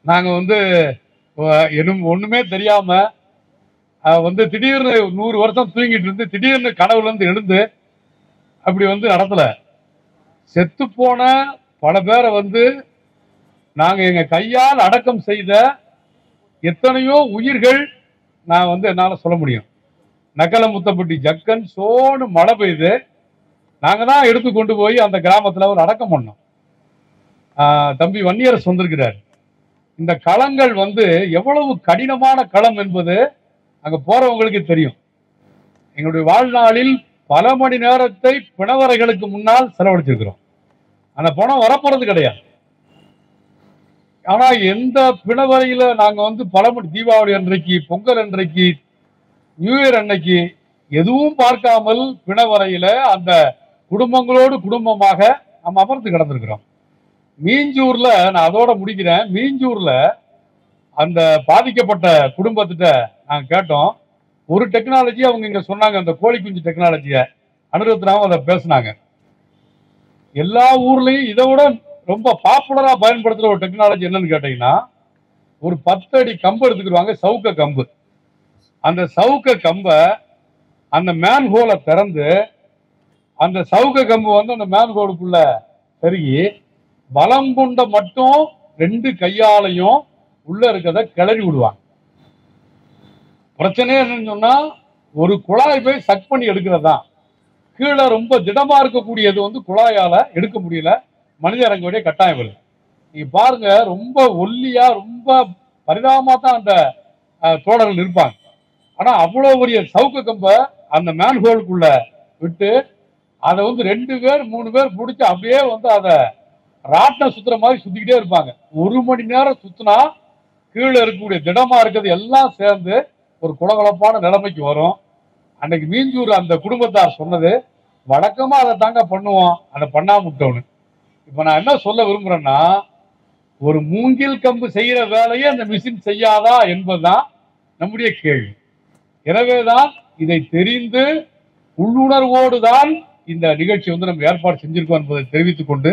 நாங்க வந்து அஹ், எனும் ஒண்ணுமே தெரியாம அஹ், வந்து திடீர்னு நூறு வருஷம் தூங்கிட்டு இருந்து திடீர்னு கனவுல இருந்து எழுந்து அப்படி வந்து நடத்தல செத்து போன பல பேரை வந்து நாங்க எங்க கையால் அடக்கம் செய்த எத்தனையோ உயிர்கள் நான் வந்து என்னால சொல்ல முடியும் நக்கலமுத்தப்பட்டி ஜக்கன் சோனு மழை பெய்யுது நாங்க தான் எடுத்து கொண்டு போய் அந்த கிராமத்துல ஒரு அடக்கம் பண்ணோம் ஆஹ் தம்பி வன்னியரசு வந்திருக்கிறார் இந்த களங்கள் வந்து எவ்வளவு கடினமான களம் என்பது அங்க போறவங்களுக்கு தெரியும் எங்களுடைய வாழ்நாளில் பல மணி நேரத்தை பிணவரைகளுக்கு முன்னால் செலவழிச்சிருக்கிறோம் அந்த பணம் வரப்போறது கிடையாது ஆனா எந்த பிணவரையில நாங்க வந்து பல மணி தீபாவளி அன்றைக்கு பொங்கல் அன்றைக்கு நியூ இயர் அன்னைக்கு எதுவும் பார்க்காமல் பிணவரையில அந்த குடும்பங்களோடு குடும்பமாக நம்ம அமர்ந்து கிடந்திருக்கிறோம் மீஞ்சூர்ல நான் அதோட முடிக்கிறேன் மீஞ்சூர்ல அந்த பாதிக்கப்பட்ட குடும்பத்திட்ட நாங்க கேட்டோம் ஒரு டெக்னாலஜி அவங்க இங்க சொன்னாங்க அந்த கோழி குஞ்சு டெக்னாலஜிய அனுரத்னாவும் அதை பேசுனாங்க எல்லா ஊர்லயும் இதை விட ரொம்ப பாப்புலரா பயன்படுத்துற ஒரு டெக்னாலஜி என்னன்னு கேட்டீங்கன்னா ஒரு பத்து அடி கம்பு எடுத்துக்கிடுவாங்க சவுக்க கம்பு அந்த சவுக்க கம்பை அந்த மேன் ஹோலை திறந்து அந்த சவுக்க கம்பு வந்து அந்த மேன் ஹோலுக்குள்ள பெருகி பலம் கொண்ட மட்டும் ரெண்டு கையாலையும் உள்ள இருக்கிறத கிளறி விடுவாங்க பிரச்சனை என்னன்னு சொன்னா ஒரு குழாய் போய் சக் பண்ணி எடுக்கிறது தான் கீழே ரொம்ப திடமா இருக்கக்கூடியது வந்து குழாயால எடுக்க முடியல மனித இறங்கக்கூடிய கட்டாயம் வருது நீங்க பாருங்க ரொம்ப ஒல்லியா ரொம்ப பரிதாபமா தான் அந்த அஹ், தோழர்கள் இருப்பாங்க ஆனா அவ்வளவு பெரிய சவுக்கு கம்பை அந்த மேன் ஹோலுக்குள்ள விட்டு அதை வந்து ரெண்டு பேர் மூணு பேர் பிடிச்சி அப்படியே வந்து அதை ராட்டினம் சுத்துற மாதிரி சுத்திக்கிட்டே இருப்பாங்க ஒரு மணி நேரம் சுத்தினா கீழே இருக்கக்கூடிய திடமா இருக்கிறது எல்லாம் சேர்ந்து ஒரு குளகுளப்பான நிலைமைக்கு வரும் அன்னைக்கு மீஞ்சூர் அந்த குடும்பத்தார் சொன்னது வழக்கமா அதை தாங்க பண்ணுவோம் அதை பண்ணாம விட்டோன்னு இப்ப நான் என்ன சொல்ல விரும்புறேன்னா ஒரு மூங்கில் கம்பு செய்யற வேலையை அந்த மிஷின் செய்யாதா என்பதுதான் நம்முடைய கேள்வி எனவேதான் இதை தெரிந்து உள்ளுணர்வோடு தான் இந்த நிகழ்ச்சி வந்து நம்ம ஏற்பாடு செஞ்சிருக்கோம் என்பதை தெரிவித்துக் கொண்டு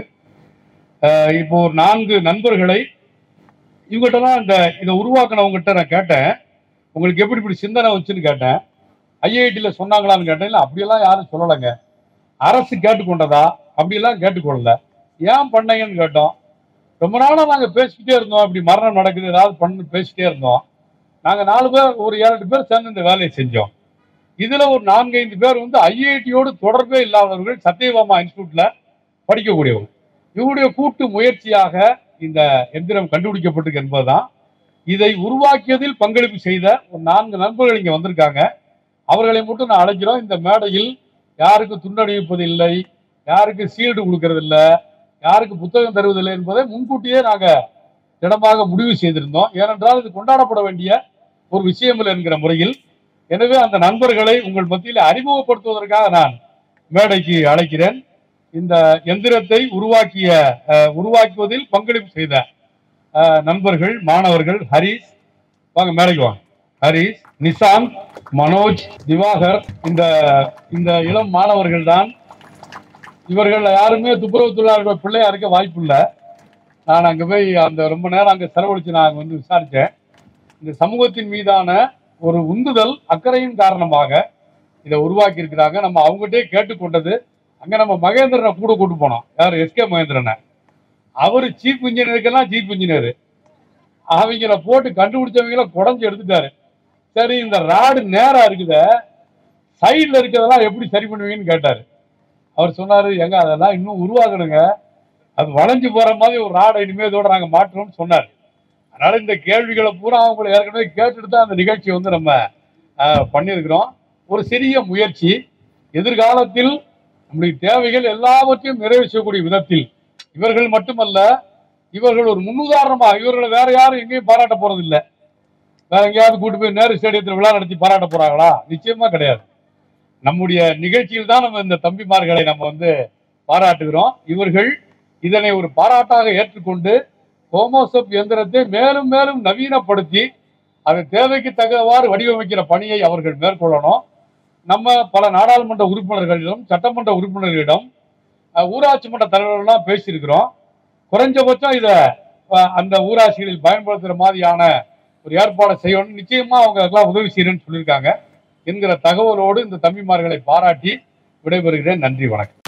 அஹ், இப்போ ஒரு நான்கு நண்பர்களை இவங்ககிட்ட தான் இந்த இதை உருவாக்கினவங்ககிட்ட நான் கேட்டேன் உங்களுக்கு எப்படி இப்படி சிந்தனை வச்சுன்னு கேட்டேன் ஐஐடியில சொன்னாங்களான்னு கேட்டேன் இல்லை அப்படியெல்லாம் யாரும் சொல்லலைங்க அரசு கேட்டுக்கொண்டதா அப்படியெல்லாம் கேட்டுக்கொள்ளல ஏன் பண்ணீங்கன்னு கேட்டோம் ரொம்ப நாளா நாங்க பேசிக்கிட்டே இருந்தோம் இப்படி மரணம் நடக்குது ஏதாவது பண்ணு பேசிட்டே இருந்தோம் நாங்க நாலு பேர் ஒரு ஏழு எட்டு பேர் சேர்ந்து இந்த வேலையை செஞ்சோம் இதுல ஒரு நான்கு ஐந்து பேர் வந்து ஐஐடியோடு தொடர்பே இல்லாதவர்கள் சத்யபாமா இன்ஸ்டியூட்ல படிக்கக்கூடியவங்க இவருடைய கூட்டு முயற்சியாக இந்த எந்திரம் கண்டுபிடிக்கப்பட்டிருக்கு என்பதுதான் இதை உருவாக்கியதில் பங்களிப்பு செய்த ஒரு நான்கு நண்பர்கள் இங்க வந்திருக்காங்க அவர்களை மட்டும் நான் அழைக்கிறோம் இந்த மேடையில் யாருக்கு துண்டணிவிப்பது இல்லை யாருக்கு சீல்டு கொடுக்கறது இல்ல யாருக்கு புத்தகம் தருவதில்லை என்பதை முன்கூட்டியே நாங்க திடமாக முடிவு செய்திருந்தோம் ஏனென்றால் இது கொண்டாடப்பட வேண்டிய ஒரு விஷயமில்லை என்கிற முறையில் எனவே அந்த நண்பர்களை உங்கள் மத்தியில் அறிமுகப்படுத்துவதற்காக நான் மேடைக்கு அழைக்கிறேன் இந்த எந்திரத்தை உருவாக்கிய அஹ், உருவாக்குவதில் பங்களிப்பு செய்த அஹ், நண்பர்கள் மாணவர்கள் ஹரிஸ் வாங்க மேடைக்கு வாங்க ஹரிஸ் நிசாந்த் மனோஜ் திவாகர் இந்த இந்த இளம் மாணவர்கள் தான் இவர்கள் யாருமே துப்புரவு தொழிலாளர்கள் பிள்ளையா இருக்க வாய்ப்பு இல்லை நான் அங்கே போய் அந்த ரொம்ப நேரம் அங்கே செலவழித்து நான் வந்து விசாரித்தேன் இந்த சமூகத்தின் மீதான ஒரு உந்துதல் அக்கறையின் காரணமாக இதை உருவாக்கி இருக்கிறாங்க நம்ம அவங்ககிட்டயே கேட்டுக்கொண்டது அங்கே நம்ம மகேந்திரனை கூட கூட்டு போனோம் யார் எஸ்கே மகேந்திரனை அவர் சீஃப் இன்ஜினியருக்கெல்லாம் சீஃப் இன்ஜினியர் அவங்கள போட்டு கண்டுபிடிச்சவங்கள குடஞ்சி எடுத்துட்டாரு சரி இந்த ராடு நேரா இருக்குத சைடுல இருக்கிறதெல்லாம் எப்படி சரி பண்ணுவீங்கன்னு கேட்டாரு அவர் சொன்னாரு எங்க அதெல்லாம் இன்னும் உருவாக்கணுங்க அது வளைஞ்சு போற மாதிரி ஒரு ராடை இனிமே இதோட நாங்க மாற்றுறோம்னு சொன்னார் அதனால இந்த கேள்விகளை பூரா அவங்களை ஏற்கனவே கேட்டுட்டு தான் அந்த நிகழ்ச்சி வந்து நம்ம ஆஹ், பண்ணியிருக்கிறோம் ஒரு சிறிய முயற்சி எதிர்காலத்தில் நம்முடைய தேவைகள் எல்லாவற்றையும் நிறைவு செய்யக்கூடிய விதத்தில் இவர்கள் மட்டுமல்ல இவர்கள் ஒரு முன்னுதாரணமா இவர்களை வேற யாரும் எங்கேயும் பாராட்ட போறது இல்ல வேற எங்கேயாவது கூட்டு போய் நேரு ஸ்டேடியத்தில் விழா நடத்தி பாராட்ட போறாங்களா நிச்சயமா கிடையாது நம்முடைய நிகழ்ச்சியில் தான் நம்ம இந்த தம்பிமார்களை நம்ம வந்து பாராட்டுகிறோம் இவர்கள் இதனை ஒரு பாராட்டாக ஏற்றுக்கொண்டு ஹோமோசப் இயந்திரத்தை மேலும் மேலும் நவீனப்படுத்தி அது தேவைக்கு தக்கவாறு வடிவமைக்கிற பணியை அவர்கள் மேற்கொள்ளணும் நம்ம பல நாடாளுமன்ற உறுப்பினர்களிடம் சட்டமன்ற உறுப்பினர்களிடம் அஹ், ஊராட்சி மன்ற தலைவர்கள்லாம் பேசியிருக்கிறோம் குறைஞ்சபட்சம் இதை அஹ், அந்த ஊராட்சிகளில் பயன்படுத்துகிற மாதிரியான ஒரு ஏற்பாடை செய்யணும் நிச்சயமா அவங்க எல்லாம் உதவி செய்யறேன்னு சொல்லியிருக்காங்க என்கிற தகவலோடு இந்த தம்பிமார்களை பாராட்டி விடைபெறுகிறேன் நன்றி வணக்கம்